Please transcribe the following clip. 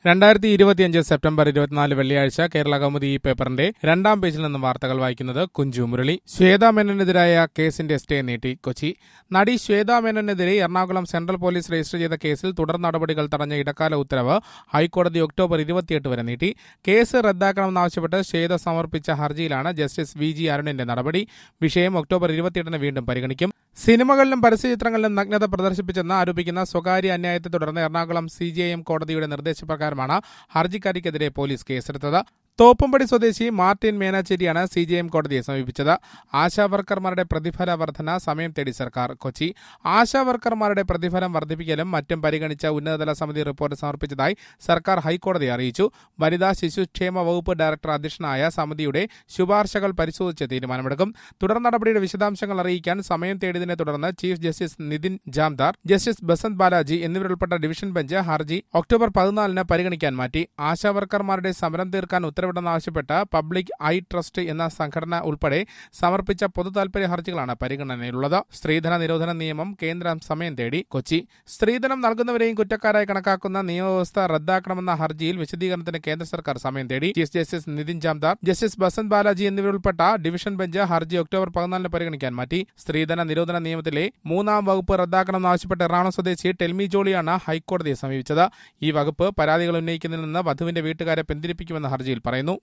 രണ്ടായിരത്തി ഇരുപത്തിയഞ്ച് സെപ്റ്റംബർ ഇരുപത്തിനാല് വെള്ളിയാഴ്ച കേരള കൗമുദി ഈ പേപ്പറിന്റെ രണ്ടാം പേജിൽ നിന്നും വാർത്തകൾ വായിക്കുന്നത് കുഞ്ചു മുരളി ശ്വേതാ മേനോനെതിരായ കേസിന്റെ സ്റ്റേ നീട്ടി കൊച്ചി നടി ശ്വേതാ മേനോനെതിരെ എറണാകുളം സെൻട്രൽ പോലീസ് രജിസ്റ്റർ ചെയ്ത കേസിൽ തുടർ നടപടികൾ തടഞ്ഞ ഇടക്കാല ഉത്തരവ് ഹൈക്കോടതി ഒക്ടോബർ ഇരുപത്തിയെട്ട് വരെ നീട്ടി കേസ് റദ്ദാക്കണമെന്നാവശ്യപ്പെട്ട് ശ്വേത സമർപ്പിച്ച ഹർജിയിലാണ് ജസ്റ്റിസ് വി ജി അരുണിന്റെ നടപടി വിഷയം ഒക്ടോബർ ഇരുപത്തിയെട്ടിന് വീണ്ടും പരിഗണിക്കും സിനിമകളിലും പരസ്യചിത്രങ്ങളിലും നഗ്നത പ്രദർശിപ്പിച്ചെന്ന് ആരോപിക്കുന്ന സ്വകാര്യ അന്യായത്തെ തുടർന്ന് എറണാകുളം സി ജെ എം കോടതിയുടെ നിർദ്ദേശപ്രകാരമാണ് ഹർജിക്കാരിക്കെതിരെ പോലീസ് കേസെടുത്തത് തോപ്പുംപടി സ്വദേശി മാർട്ടിൻ മേനാച്ചേരിയാണ് സി ജെ എം കോടതിയെ സമീപിച്ചത് ആശാ വർക്കർമാരുടെ പ്രതിഫല വർധന സമയം തേടി സർക്കാർ കൊച്ചി ആശാ വർക്കർമാരുടെ പ്രതിഫലം വർദ്ധിപ്പിക്കലും മറ്റും പരിഗണിച്ച ഉന്നതതല സമിതി റിപ്പോർട്ട് സമർപ്പിച്ചതായി സർക്കാർ ഹൈക്കോടതിയെ അറിയിച്ചു വനിതാ ശിശുക്ഷേമ വകുപ്പ് ഡയറക്ടർ അധ്യക്ഷനായ സമിതിയുടെ ശുപാർശകൾ പരിശോധിച്ച് തീരുമാനമെടുക്കും തുടർ നടപടിയുടെ വിശദാംശങ്ങൾ അറിയിക്കാൻ സമയം തേടിയതിനെ തുടർന്ന് chief justice Nitin Jamdar justice Basant Balaji എന്നിവരുൾപ്പെട്ട ഡിവിഷൻ ബെഞ്ച് ഹർജി ഒക്ടോബർ പതിനാലിന് പരിഗണിക്കാൻ മാറ്റി ആശാ വർക്കർമാരുടെ സമരം തീർക്കാൻ ഉത്തരവിടണമെന്നാവശ്യപ്പെട്ട് പബ്ലിക് ഐ ട്രസ്റ്റ് എന്ന സംഘടന ഉൾപ്പെടെ സമർപ്പിച്ച പൊതുതാൽപര്യ ഹർജികളാണ് പരിഗണനയിലുള്ളത് സ്ത്രീധന നിരോധന നിയമം കേന്ദ്രം സമയം തേടി കൊച്ചി സ്ത്രീധനം നൽകുന്നവരെയും കുറ്റക്കാരായി കണക്കാക്കുന്ന നിയമവ്യവസ്ഥ റദ്ദാക്കണമെന്ന ഹർജിയിൽ വിശദീകരണത്തിന് കേന്ദ്ര സർക്കാർ സമയം തേടി chief justice Nitin Jamdar justice Basant Balaji എന്നിവരുൾപ്പെട്ട ഡിവിഷൻ ബെഞ്ച് ഹർജി ഒക്ടോബർ പതിനാലിന് പരിഗണിക്കാൻ മാറ്റി സ്ത്രീധന നിരോധന നിയമത്തിലെ മൂന്നാം വകുപ്പ് റദ്ദാക്കണമെന്നാവശ്യപ്പെട്ട് എറണാകുളം സ്വദേശി ടെൽമി ജോളിയാണ് ഹൈക്കോടതിയെ സമീപിച്ചത് ഈ വകുപ്പ് പരാതികൾ ഉന്നയിക്കുന്നതിൽ നിന്ന് വധുവിന്റെ വീട്ടുകാരെ പിന്തിരിപ്പിക്കുമെന്ന് ഹർജിയിൽ പറയുന്നു